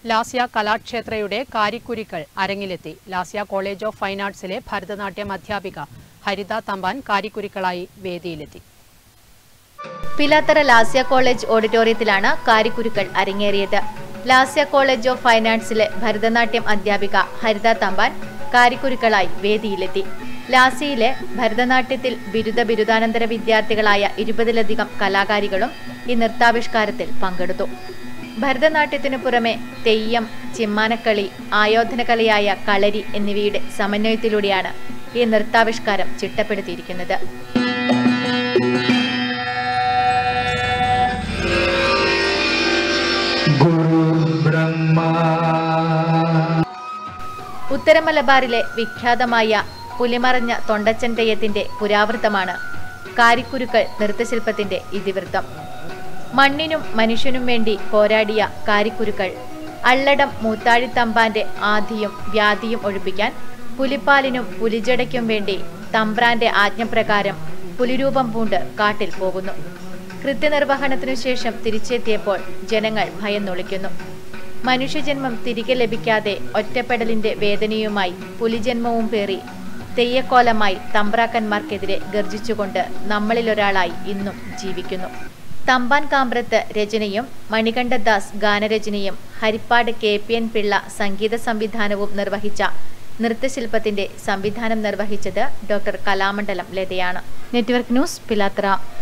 ലാസ്യ കലാക്ഷേത്രയുടെ കാരിക്കുരുക്കൾ അരങ്ങിലെത്തി ലാസ്യ കോളേജ് ഓഫ് ഫൈൻ ആർട്സിലെ ഭരതനാട്യം അധ്യാപിക ഹരിത തമ്പാൻ കാരിക്കുരുക്കളായി വേദിയിലെത്തി പിലാത്തറ ലാസ്യ കോളേജ് ഓഡിറ്റോറിയത്തിലാണ് കാരിക്കുരുക്കൾ അരങ്ങേറിയത് ലാസ്യ കോളേജ് ഓഫ് ഫൈൻ ആർട്സിലെ ഭരതനാട്യം അധ്യാപിക ഹരിത തമ്പാൻ കാരിക്കുരുക്കളായി വേദിയിലെത്തി ലാസ്യയിലെ ഭരതനാട്യത്തിൽ ബിരുദ ബിരുദാനന്തര വിദ്യാർത്ഥികളായ ഇരുപതിലധികം കലാകാരികളും ഈ നൃത്താവിഷ്കാരത്തിൽ പങ്കെടുത്തു ഭരതനാട്യത്തിനു പുറമെ തെയ്യം ചിമ്മാനക്കളി ആയോധനകലയായ കളരി എന്നിവയുടെ സമന്വയത്തിലൂടെയാണ് ഈ നൃത്താവിഷ്കാരം ചിട്ടപ്പെടുത്തിയിരിക്കുന്നത് गुरुर्ब्रह्मा ഉത്തര മലബാറിലെ വിഖ്യാതമായ പുലിമറഞ്ഞ തൊണ്ടച്ചൻ തെയ്യത്തിന്റെ പുരാവൃത്തമാണ് കാരിക്കുരുക്കൾ നൃത്തശില്പത്തിന്റെ ഇതിവൃത്തം മണ്ണിനും മനുഷ്യനും വേണ്ടി പോരാടിയ കാരിക്കുരുക്കൾ അള്ളടം മൂത്താഴിത്തമ്പാന്റെ ആധിയും വ്യാധിയും ഒഴിപ്പിക്കാൻ പുലിപ്പാലിനും പുലിജടയ്ക്കും വേണ്ടി തമ്പ്രാന്റെ ആജ്ഞപ്രകാരം പുലിരൂപം പൂണ്ട് കാട്ടിൽ പോകുന്നു കൃത്യനിർവഹണത്തിനു ശേഷം തിരിച്ചെത്തിയപ്പോൾ ജനങ്ങൾ ഭയന്നൊളിക്കുന്നു മനുഷ്യജന്മം തിരികെ ലഭിക്കാതെ ഒറ്റപ്പെടലിന്റെ വേദനയുമായി പുലിജന്മവും പേറി തെയ്യക്കോലമായി തമ്പ്രാക്കന്മാർക്കെതിരെ ഗർജിച്ചുകൊണ്ട് നമ്മളിലൊരാളായി ഇന്നും ജീവിക്കുന്നു തമ്പാൻ കാമ്പ്രത്ത് രചനയും മണികണ്ഠദാസ് ഗാനരചനയും Harippad K P N Pillai സംഗീത സംവിധാനവും നിർവഹിച്ച നൃത്തശില്പത്തിന്റെ സംവിധാനം നിർവഹിച്ചത് ഡോക്ടർ കലാമണ്ഡലം ലതയാണ് നെറ്റ്വർക്ക് ന്യൂസ് പിലാത്ര